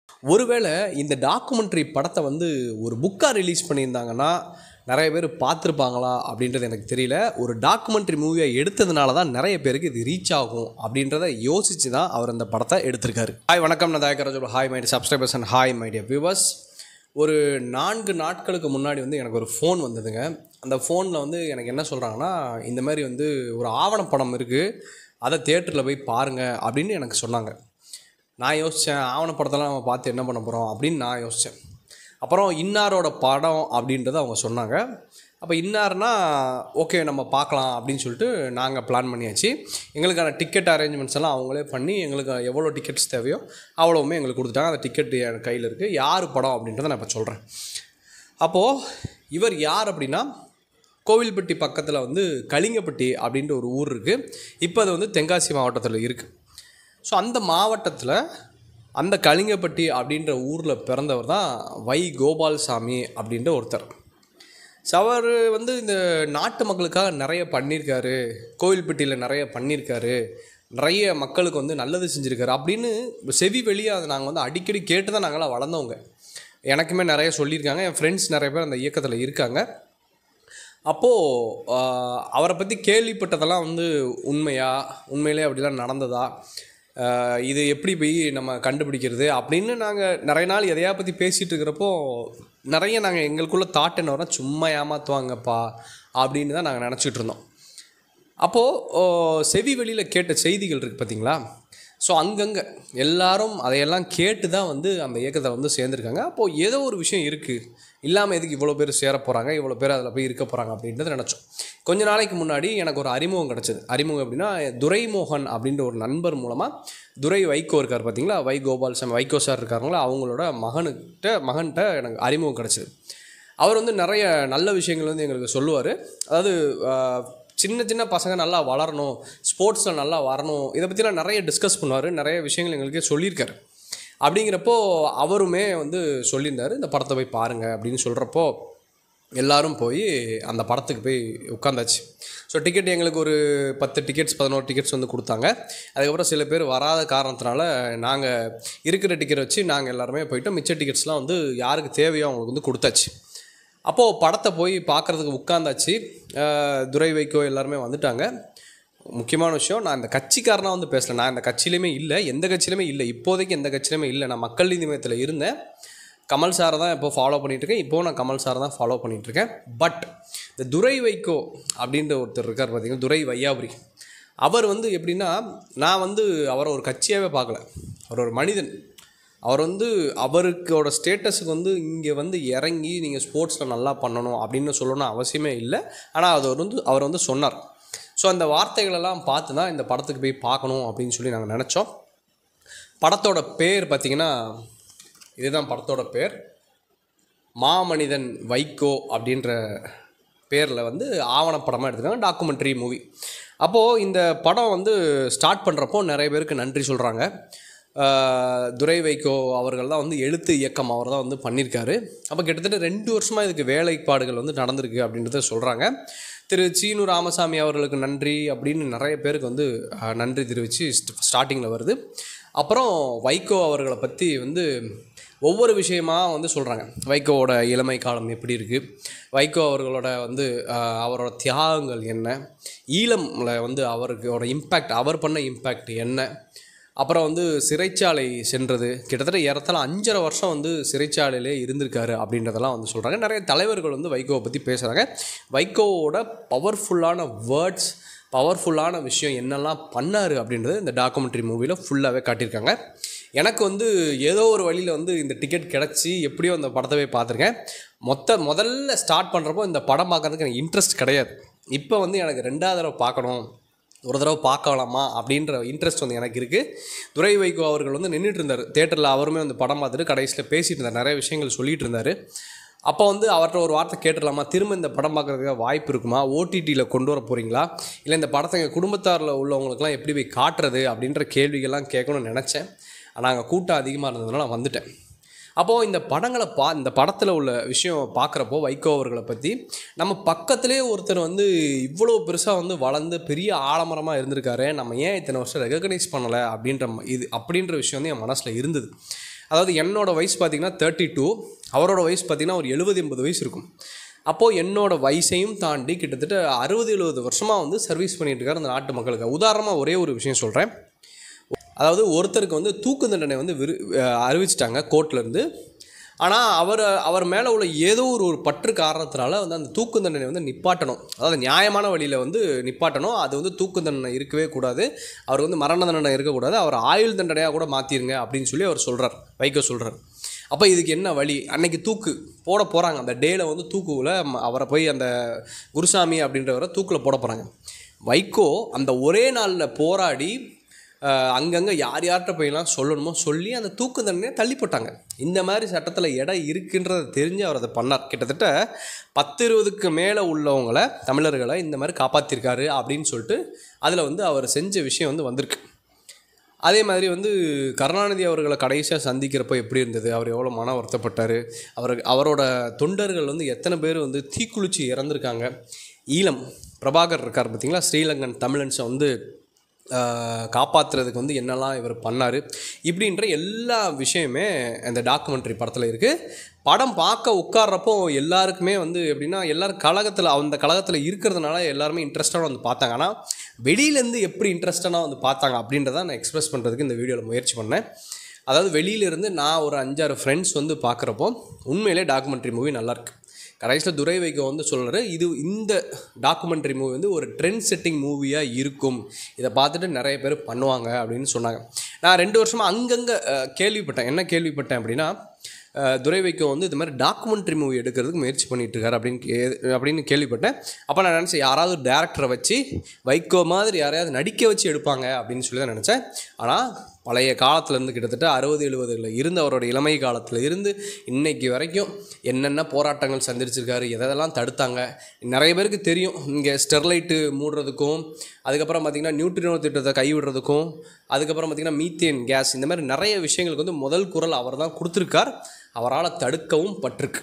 ஒருவேளை இந்த டாக்குமெண்ட்ரி படத்தை வந்து ஒரு புக்காக ரிலீஸ் பண்ணியிருந்தாங்கன்னா நிறைய பேர் பார்த்துருப்பாங்களா அப்படின்றது எனக்கு தெரியல ஒரு டாக்குமெண்ட்ரி மூவியை எடுத்ததுனால தான் நிறைய பேருக்கு இது ரீச் ஆகும் அப்படின்றத யோசித்து தான் அவர் அந்த படத்தை எடுத்திருக்காரு ஹாய் வணக்கம் நான் Thayakaraj hi my subscribers and hi my dear viewers ஒரு நான்கு நாட்களுக்கு முன்னாடி வந்து எனக்கு ஒரு ஃபோன் வந்ததுங்க அந்த ஃபோனில் வந்து எனக்கு என்ன சொல்கிறாங்கன்னா இந்த மாதிரி வந்து ஒரு ஆவணப்படம் இருக்குது அதை தேட்டரில் போய் பாருங்கள் அப்படின்னு எனக்கு சொன்னாங்க நான் யோசித்தேன் ஆவணப்படத்தெல்லாம் நம்ம பார்த்து என்ன பண்ண போகிறோம் அப்படின்னு நான் யோசித்தேன் அப்புறம் இன்னாரோட படம் அப்படின்றத அவங்க சொன்னாங்க அப்போ இன்னார்னா ஓகே நம்ம பார்க்கலாம் அப்படின்னு சொல்லிட்டு நாங்கள் பிளான் பண்ணியாச்சு எங்களுக்கான டிக்கெட் அரேஞ்ச்மெண்ட்ஸ் எல்லாம் அவங்களே பண்ணி எங்களுக்கு எவ்வளோ டிக்கெட்ஸ் தேவையோ அவ்வளோவுமே எங்களுக்கு கொடுத்துட்டாங்க அந்த டிக்கெட் என் கையில் இருக்குது யார் படம் அப்படின்றத நான் இப்போ சொல்கிறேன் அப்போது இவர் யார் அப்படின்னா கோவில்பட்டி பக்கத்தில் வந்து கலிங்கப்பட்டி அப்படின்ற ஒரு ஊர் இருக்குது இப்போ அது வந்து தென்காசி மாவட்டத்தில் இருக்குது ஸோ அந்த மாவட்டத்தில் அந்த கலிங்கப்பட்டி அப்படின்ற ஊரில் பிறந்தவர் தான் வை கோபால்சாமி அப்படின்ற ஒருத்தர் ஸோ அவர் வந்து இந்த நாட்டு மக்களுக்காக நிறைய பண்ணியிருக்காரு கோவில்பட்டியில் நிறைய பண்ணியிருக்காரு நிறைய மக்களுக்கு வந்து நல்லது செஞ்சுருக்காரு அப்படின்னு செவி வெளியே அதை நாங்கள் வந்து அடிக்கடி கேட்டு தான் நாங்களாம் வளர்ந்தவங்க எனக்குமே நிறைய சொல்லியிருக்காங்க என் ஃப்ரெண்ட்ஸ் நிறைய பேர் அந்த இயக்கத்தில் இருக்காங்க அப்போது அவரை பற்றி கேள்விப்பட்டதெல்லாம் வந்து உண்மையா உண்மையிலே அப்படிலாம் நடந்ததா ஆஹ் இது எப்படி போய் நம்ம கண்டுபிடிக்கிறது அப்படின்னு நாங்கள் நிறைய நாள் எதையா பற்றி பேசிகிட்டு இருக்கிறப்போ நிறைய நாங்கள் எங்களுக்குள்ள தாட் என்ன வரோம் சும்மா ஏமாற்றுவாங்கப்பா அப்படின்னு தான் நாங்கள் நினச்சிட்டு இருந்தோம் அப்போது செவி வெளியில் கேட்ட செய்திகள் இருக்குது பார்த்தீங்களா ஸோ அங்கங்கே எல்லாரும் அதையெல்லாம் கேட்டு தான் வந்து அந்த இயக்கத்தில் வந்து சேர்ந்துருக்காங்க அப்போது ஏதோ ஒரு விஷயம் இருக்குது இல்லாமல் எதுக்கு இவ்வளோ பேர் சேர போகிறாங்க இவ்வளோ பேர் அதில் போய் இருக்க போகிறாங்க அப்படின்றத நினச்சோம் கொஞ்ச நாளைக்கு முன்னாடி எனக்கு ஒரு அறிமுகம் கிடச்சிது அறிமுகம் அப்படின்னா துரைமோகன் அப்படின்ற ஒரு நண்பர் மூலமாக துரை வைகோ இருக்கார் பார்த்தீங்களா வை கோபால் சாமி வைகோ சார் இருக்காங்களா அவங்களோட மகனுக்கிட்ட மகன்கிட்ட எனக்கு அறிமுகம் கிடச்சிது அவர் வந்து நிறைய நல்ல விஷயங்கள் வந்து எங்களுக்கு சொல்லுவார் அதாவது ஆஹ், சின்ன சின்ன பசங்க நல்லா வளரணும் ஸ்போர்ட்ஸில் நல்லா வரணும் இதை பற்றிலாம் நிறைய டிஸ்கஸ் பண்ணுவார் நிறைய விஷயங்கள் எங்களுக்கே சொல்லியிருக்காரு அப்படிங்கிறப்போ அவருமே வந்து சொல்லியிருந்தார் இந்த படத்தை போய் பாருங்கள் அப்படின்னு சொல்கிறப்போ எல்லாரும் போய் அந்த படத்துக்கு போய் உட்காந்தாச்சு ஸோ டிக்கெட் எங்களுக்கு ஒரு பத்து டிக்கெட்ஸ் பதினோரு டிக்கெட்ஸ் வந்து கொடுத்தாங்க அதுக்கப்புறம் சில பேர் வராத காரணத்தினால நாங்கள் இருக்கிற டிக்கெட் வச்சு நாங்கள் எல்லாருமே போயிட்டோம் மிச்ச டிக்கெட்ஸ்லாம் வந்து யாருக்கு தேவையோ அவங்களுக்கு வந்து கொடுத்தாச்சு அப்போது படத்தை போய் பார்க்குறதுக்கு உட்காந்தாச்சு அஹ் துரை வைகோ எல்லாருமே வந்துட்டாங்க முக்கியமான விஷயம் நான் இந்த கட்சிக்காரனாக வந்து பேசல நான் இந்த கட்சியிலையுமே இல்லை எந்த கட்சியிலுமே இல்லை இப்போதைக்கு எந்த கட்சியிலுமே இல்லை நான் மக்கள் நீதி மையத்தில் இருந்தேன் கமல் சாரை தான் இப்போ ஃபாலோ பண்ணிகிட்ருக்கேன் இப்போது நான் கமல் சாரை தான் ஃபாலோ பண்ணிகிட்ருக்கேன் பட் இந்த துரை வைகோ அப்படின்ற ஒருத்தர் இருக்கார் பார்த்தீங்கன்னா துரை வையாபுரி அவர் வந்து எப்படின்னா நான் வந்து அவரை ஒரு கட்சியாகவே பார்க்கல அவர் ஒரு மனிதன் அவர் வந்து அவருக்கோட ஸ்டேட்டஸுக்கு வந்து இங்கே வந்து இறங்கி நீங்கள் ஸ்போர்ட்ஸில் நல்லா பண்ணணும் அப்படின்னு சொல்லணும்னு அவசியமே இல்லை ஆனால் அது வந்து அவர் வந்து சொன்னார் ஸோ அந்த வார்த்தைகளெல்லாம் பார்த்து தான் இந்த படத்துக்கு போய் பார்க்கணும் அப்படின்னு சொல்லி நாங்கள் நினச்சோம் படத்தோட பேர் பார்த்திங்கன்னா இதுதான் படத்தோட பேர் மாமனிதன் வைகோ அப்படின்ற பேரில் வந்து ஆவணப்படமாக எடுத்துருக்காங்க டாக்குமெண்ட்ரி மூவி அப்போது இந்த படம் வந்து ஸ்டார்ட் பண்ணுறப்போ நிறைய பேருக்கு நன்றி சொல்கிறாங்க துரை வைகோ அவர்கள் தான் வந்து எழுத்து இயக்கம் அவர் தான் வந்து பண்ணியிருக்காரு அப்போ கிட்டத்தட்ட ரெண்டு வருஷமாக இதுக்கு வேலைப்பாடுகள் வந்து நடந்திருக்கு அப்படின்றத சொல்கிறாங்க திரு சீனு ராமசாமி அவர்களுக்கு நன்றி அப்படின்னு நிறைய பேருக்கு வந்து அஹ், நன்றி தெரிவித்து ஸ்டார்டிங்கில் வருது அப்புறம் வைகோ அவர்களை பற்றி வந்து ஒவ்வொரு விஷயமா வந்து சொல்கிறாங்க வைகோவோட இளமை காலம் எப்படி இருக்குது வைகோ அவர்களோட வந்து ஆஹ், அவரோட தியாகங்கள் என்ன ஈழம்ல வந்து அவருக்கோட இம்பேக்ட் அவர் பண்ண இம்பேக்ட் என்ன அப்புறம் வந்து சிறைச்சாலை சென்றது கிட்டத்தட்ட ஏறத்தாழ அஞ்சரை வருஷம் வந்து சிறைச்சாலையிலே இருந்திருக்காரு அப்படின்றதெல்லாம் வந்து சொல்கிறாங்க நிறைய தலைவர்கள் வந்து வைகோவை பற்றி பேசுகிறாங்க வைகோவோட பவர்ஃபுல்லான வேர்ட்ஸ் பவர்ஃபுல்லான விஷயம் என்னெல்லாம் பண்ணார் அப்படின்றது இந்த டாக்குமெண்ட்ரி மூவியில் ஃபுல்லாகவே காட்டியிருக்காங்க எனக்கு வந்து ஏதோ ஒரு வழியில் வந்து இந்த டிக்கெட் கிடச்சி எப்படியோ அந்த படத்தை போய் பார்த்துருக்கேன் மொத்த முதல்ல ஸ்டார்ட் பண்ணுறப்போ இந்த படம் பார்க்கறதுக்கு எனக்கு இன்ட்ரெஸ்ட் கிடையாது இப்போ வந்து எனக்கு ரெண்டாவது தடவை பார்க்கணும் ஒரு தடவை பார்க்கலாமா அப்படின்ற இன்ட்ரெஸ்ட் வந்து எனக்கு இருக்குது துரை வைகோ அவர்கள் வந்து நின்றுட்டு இருந்தார் தேட்டரில் அவருமே வந்து படம் பார்த்துட்டு கடைசியில் பேசிகிட்டு இருந்தார் நிறைய விஷயங்கள் சொல்லிட்டு இருந்தார் அப்போ வந்து அவர்கிட்ட ஒரு வார்த்தை கேட்டுடலாமா திரும்ப இந்த படம் பார்க்குறதுக்கு வாய்ப்பு இருக்குமா ஓடிடியில் கொண்டு வர போகிறீங்களா இல்லை இந்த படத்தை எங்கள் குடும்பத்தாரில் உள்ளவங்களுக்குலாம் எப்படி போய் காட்டுறது அப்படின்ற கேள்விகள்லாம் கேட்கணும்னு நினச்சேன் ஆனால் அங்கே கூட்டம் அதிகமாக இருந்ததுனால நான் வந்துட்டேன் அப்போது இந்த படங்களை பா இந்த படத்தில் உள்ள விஷயம் பார்க்குறப்போ வைகோ அவர்களை பற்றி நம்ம பக்கத்திலே ஒருத்தர் வந்து இவ்வளோ பெருசாக வந்து வளர்ந்து பெரிய ஆலமரமாக இருந்திருக்காரு நம்ம ஏன் இத்தனை வருஷம் ரெகக்னைஸ் பண்ணலை அப்படின்ற ம- இது அப்படின்ற விஷயம் வந்து என் மனசில் இருந்தது அதாவது என்னோட வயசு பார்த்தீங்கன்னா தேர்ட்டி டூ அவரோட வயசு பார்த்தீங்கன்னா ஒரு எழுபது எண்பது வயசு இருக்கும் அப்போது என்னோட வயசையும் தாண்டி கிட்டத்தட்ட அறுபது எழுபது வருஷமாக வந்து சர்வீஸ் பண்ணிட்டு இருக்காரு அந்த நாட்டு மக்களுக்கு உதாரணமாக ஒரே ஒரு விஷயம் சொல்கிறேன் அதாவது ஒருத்தருக்கு வந்து தூக்கு தண்டனை வந்து விரு அஹ் அறிவிச்சிட்டாங்க கோர்ட்லேருந்து ஆனால் அவர் அவர் மேலே உள்ள ஏதோ ஒரு ஒரு பற்று காரணத்தினால வந்து அந்த தூக்கு தண்டனை வந்து நிப்பாட்டணும் அதாவது நியாயமான வழியில் வந்து நிப்பாட்டணும் அது வந்து தூக்கு தண்டனை இருக்கவே கூடாது அவர் வந்து மரண தண்டனை இருக்கக்கூடாது அவர் ஆயுள் தண்டனையாக கூட மாற்றிருங்க அப்படின்னு சொல்லி அவர் சொல்கிறார் வைக்க சொல்கிறார் அப்போ இதுக்கு என்ன வழி அன்னைக்கு தூக்கு போட போகிறாங்க அந்த டேயில் வந்து தூக்குவில் அவரை போய் அந்த குருசாமி அப்படின்றவரை தூக்கில் போட போகிறாங்க வைகோ அந்த ஒரே நாளில் போராடி அஹ், அங்கங்கே யார் யார்கிட்ட போயெல்லாம் சொல்லணுமோ சொல்லி அந்த தூக்கு தண்டனையை தள்ளி போட்டாங்க இந்த மாதிரி சட்டத்தில் இடம் இருக்குன்றதை தெரிஞ்சு அவர் அதை பண்ணார் கிட்டத்தட்ட பத்து இருபதுக்கு மேலே உள்ளவங்களை தமிழர்களை இந்த மாதிரி காப்பாற்றிருக்காரு அப்படின்னு சொல்லிட்டு அதில் வந்து அவர் செஞ்ச விஷயம் வந்து வந்திருக்கு அதே மாதிரி வந்து கருணாநிதி அவர்களை கடைசியாக சந்திக்கிறப்போ எப்படி இருந்தது அவர் எவ்வளோ மன வருத்தப்பட்டார் அவர் அவரோட தொண்டர்கள் வந்து எத்தனை பேர் வந்து தீக்குளிச்சு இறந்துருக்காங்க ஈழம் பிரபாகர் இருக்கார் பார்த்தீங்களா ஸ்ரீலங்கன் தமிழன்ஸை வந்து காப்பாற்றுறதுக்கு வந்து என்னெல்லாம் இவர் பண்ணார் இப்படின்ற எல்லா விஷயமே அந்த டாக்குமெண்ட்ரி படத்தில் இருக்குது படம் பார்க்க உட்கார்றப்போ எல்லாருக்குமே வந்து எப்படின்னா எல்லாரும் கழகத்தில் அந்த கழகத்தில் இருக்கிறதுனால எல்லாருமே இன்ட்ரெஸ்டாக வந்து பார்த்தாங்க ஆனால் வெளியிலேருந்து எப்படி இன்ட்ரெஸ்டாக வந்து பார்த்தாங்க அப்படின்றத நான் எக்ஸ்பிரஸ் பண்ணுறதுக்கு இந்த வீடியோவில் முயற்சி பண்ணேன் அதாவது வெளியிலேருந்து நான் ஒரு அஞ்சாறு ஃப்ரெண்ட்ஸ் வந்து பார்க்குறப்போ உண்மையிலே டாக்குமெண்ட்ரி மூவி நல்லாயிருக்கு கடைசியில் துரை வைகோ வந்து சொல்கிறாரு இது இந்த டாக்குமெண்ட்ரி மூவி வந்து ஒரு ட்ரெண்ட் செட்டிங் மூவியாக இருக்கும் இதை பார்த்துட்டு நிறைய பேர் பண்ணுவாங்க அப்படின்னு சொன்னாங்க நான் ரெண்டு வருஷமாக அங்கங்கே அஹ், கேள்விப்பட்டேன் என்ன கேள்விப்பட்டேன் அப்படின்னா அஹ், துரை வைகோ வந்து இது மாதிரி டாக்குமெண்ட்ரி மூவி எடுக்கிறதுக்கு முயற்சி பண்ணிட்டு இருக்காரு அப்படின்னு கே அப்படின்னு கேள்விப்பட்டேன் அப்போ நான் நினச்சேன் யாராவது ஒரு டேரக்டரை வச்சு வைகோ மாதிரி யாரையாவது நடிக்க வச்சு எடுப்பாங்க அப்படின்னு சொல்லி தான் நினச்சேன் ஆனால் பழைய காலத்துலேருந்து கிட்டத்தட்ட அறுபது எழுபதுல இருந்து அவரோட இளமை காலத்தில் இருந்து இன்னைக்கு வரைக்கும் என்னென்ன போராட்டங்கள் சந்திச்சிருக்காரு எதெல்லாம் தடுத்தாங்க நிறைய பேருக்கு தெரியும் இங்கே ஸ்டெர்லைட்டு மூடுறதுக்கும் அதுக்கப்புறம் பார்த்திங்கன்னா நியூட்ரினோ திட்டத்தை கைவிடுறதுக்கும் அதுக்கப்புறம் பார்த்திங்கன்னா மீத்தேன் கேஸ் இந்த மாதிரி நிறைய விஷயங்களுக்கு வந்து முதல் குரல் அவர் தான் கொடுத்துருக்கார் அவரால் தடுக்கவும் பட்டிருக்கு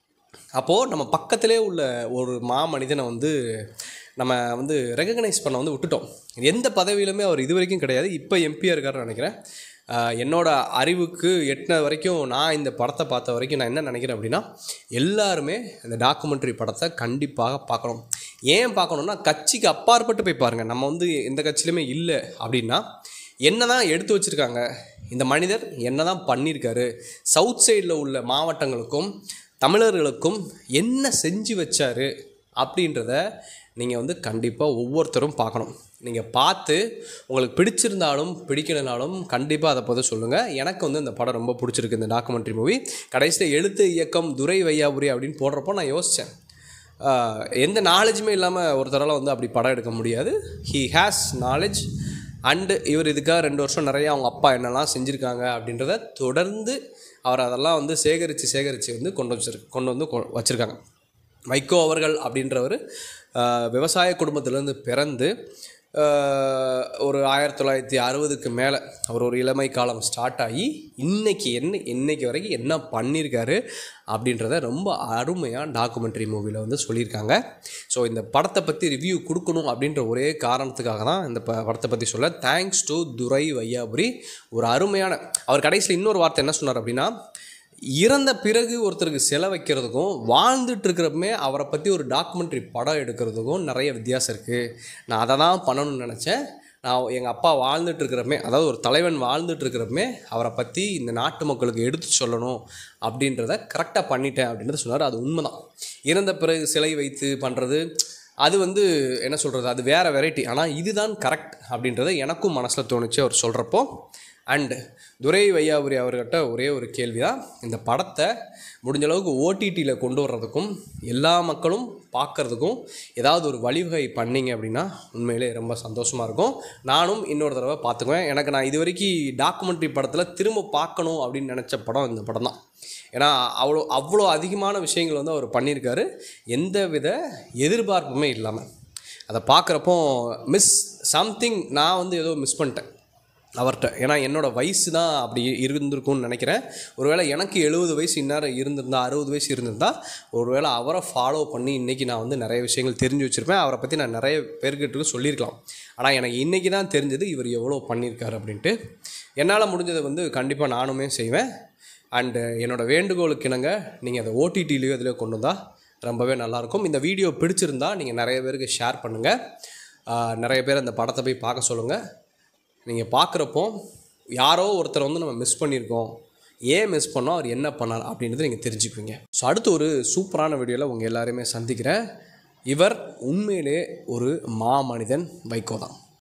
அப்போது நம்ம பக்கத்திலே உள்ள ஒரு மாமனிதனை வந்து நம்ம வந்து ரெகக்னைஸ் பண்ண வந்து விட்டுட்டோம் எந்த பதவியிலுமே அவர் இது வரைக்கும் கிடையாது இப்போ எம்பியாக இருக்காருன்னு நினைக்கிறேன் ஆஹ் என்னோட அறிவுக்கு எட்டின வரைக்கும் நான் இந்த படத்தை பார்த்த வரைக்கும் நான் என்ன நினைக்கிறேன் அப்படின்னா எல்லாருமே இந்த டாக்குமெண்ட்ரி படத்தை கண்டிப்பாக பார்க்கணும் ஏன் பார்க்கணுன்னா கட்சிக்கு அப்பாற்பட்டு போய் பாருங்கள் நம்ம வந்து எந்த கட்சியிலுமே இல்லை அப்படின்னா என்ன தான் எடுத்து வச்சுருக்காங்க இந்த மனிதர் என்ன தான் பண்ணியிருக்காரு சவுத் சைடில் உள்ள மாவட்டங்களுக்கும் தமிழர்களுக்கும் என்ன செஞ்சு வச்சாரு அப்படின்றத நீங்கள் வந்து கண்டிப்பாக ஒவ்வொருத்தரும் பார்க்கணும் நீங்கள் பார்த்து உங்களுக்கு பிடிச்சிருந்தாலும் பிடிக்கலைனாலும் கண்டிப்பாக அதை பற்றி சொல்லுங்கள் எனக்கு வந்து இந்த படம் ரொம்ப பிடிச்சிருக்கு இந்த டாக்குமெண்ட்ரி மூவி கடைசியில் எழுத்து இயக்கம் துரை வையாபுரி அப்படின்னு போடுறப்போ நான் யோசித்தேன் ஆஹ் எந்த நாலேஜுமே இல்லாமல் ஒருத்தரால் வந்து அப்படி படம் எடுக்க முடியாது ஹீ ஹேஸ் நாலேஜ் அண்டு இவர் இதுக்காக ரெண்டு வருஷம் நிறைய அவங்க அப்பா என்னெல்லாம் செஞ்சுருக்காங்க அப்படின்றத தொடர்ந்து அவர் அதெல்லாம் வந்து சேகரித்து சேகரித்து வந்து கொண்டு வச்சிரு கொண்டு வந்து கொ- வச்சிருக்காங்க வைகோ அவர்கள் அப்படின்றவர் ஆஹ் விவசாய குடும்பத்திலேருந்து பிறந்து ஆஹ் ஒரு ஆயிரத்தி தொள்ளாயிரத்தி அறுபதுக்கு மேலே அவர் ஒரு இளமை காலம் ஸ்டார்ட் ஆகி இன்னைக்கு என்ன இன்னைக்கு வரைக்கும் என்ன பண்ணியிருக்காரு அப்படின்றத ரொம்ப அருமையாக டாக்குமெண்ட்ரி மூவியில் வந்து சொல்லியிருக்காங்க ஸோ இந்த படத்தை பற்றி ரிவ்யூ கொடுக்கணும் அப்படின்ற ஒரே காரணத்துக்காக தான் இந்த ப படத்தை பற்றி சொல்ல தேங்க்ஸ் டு துரை வையாபுரி ஒரு அருமையான அவர் கடைசியில் இன்னொரு வார்த்தை என்ன சொன்னார் அப்படின்னா இறந்த பிறகு ஒருத்தருக்கு சிலை வைக்கிறதுக்கும் வாழ்ந்துட்டு இருக்கிறப்பமே அவரை பற்றி ஒரு டாக்குமெண்ட்ரி படம் எடுக்கிறதுக்கும் நிறைய வித்தியாசம் இருக்குது நான் அதை தான் பண்ணணும்னு நினச்சேன் நான் எங்கள் அப்பா வாழ்ந்துட்டு இருக்கிறப்பமே அதாவது ஒரு தலைவன் வாழ்ந்துட்டு இருக்கிறப்பமே அவரை பற்றி இந்த நாட்டு மக்களுக்கு எடுத்து சொல்லணும் அப்படின்றத கரெக்டாக பண்ணிட்டேன் அப்படின்றத சொன்னார் அது உண்மைதான் இறந்த பிறகு சிலை வைத்து பண்ணுறது அது வந்து என்ன சொல்கிறது அது வேறு வெரைட்டி ஆனால் இதுதான் கரெக்ட் அப்படின்றத எனக்கும் மனசில் தோணுச்சு அவர் சொல்கிறப்போ அண்டு துரை வையாபுரி அவர்கிட்ட ஒரே ஒரு கேள்வி தான் இந்த படத்தை முடிஞ்ச அளவுக்கு ஓடிடியில் கொண்டு வர்றதுக்கும் எல்லா மக்களும் பார்க்கறதுக்கும் ஏதாவது ஒரு வழிவகை பண்ணீங்க அப்படின்னா உண்மையிலே ரொம்ப சந்தோஷமாக இருக்கும் நானும் இன்னொரு தடவை பார்த்துக்குவேன் எனக்கு நான் இது வரைக்கும் டாக்குமெண்ட்ரி படத்தில் திரும்ப பார்க்கணும் அப்படின்னு நினச்ச படம் இந்த படம் தான் ஏன்னா அவ்வளோ அவ்வளோ அதிகமான விஷயங்கள் வந்து அவர் பண்ணியிருக்காரு எந்த வித எதிர்பார்ப்புமே இல்லாமல் அதை பார்க்குறப்போ மிஸ் சம்திங் நான் வந்து ஏதோ மிஸ் பண்ணிட்டேன் அவர்கிட்ட ஏன்னா என்னோட வயசு தான் அப்படி இருந்திருக்கும்னு நினைக்கிறேன் ஒருவேளை எனக்கு எழுபது வயசு இந்நேரம் இருந்திருந்தா அறுபது வயசு இருந்திருந்தா ஒருவேளை அவரை ஃபாலோ பண்ணி இன்றைக்கி நான் வந்து நிறைய விஷயங்கள் தெரிஞ்சு வச்சுருப்பேன் அவரை பற்றி நான் நிறைய பேர்கிட்ட சொல்லியிருக்கலாம் ஆனால் எனக்கு இன்றைக்கி தான் தெரிஞ்சது இவர் எவ்வளோ பண்ணியிருக்காரு அப்படின்ட்டு என்னால் முடிஞ்சதை வந்து கண்டிப்பாக நானுமே செய்வேன் அண்டு என்னோடய வேண்டுகோளுக்கு இணங்க நீங்கள் அதை ஓடிடிலையோ இதில் கொண்டு வந்தால் ரொம்பவே நல்லாயிருக்கும் இந்த வீடியோ பிடிச்சிருந்தா நீங்கள் நிறைய பேருக்கு ஷேர் பண்ணுங்கள் நிறைய பேர் அந்த படத்தை போய் பார்க்க சொல்லுங்கள் நீங்கள் பார்க்குறப்போ யாரோ ஒருத்தர் வந்து நம்ம மிஸ் பண்ணியிருக்கோம் ஏன் மிஸ் பண்ணோம் அவர் என்ன பண்ணார் அப்படின்றத நீங்கள் தெரிஞ்சுக்குவீங்க ஸோ அடுத்து ஒரு சூப்பரான வீடியோவில் உங்கள் எல்லாரையுமே சந்திக்கிறேன் இவர் உண்மையிலே ஒரு மாமனிதன் வைகோ தான்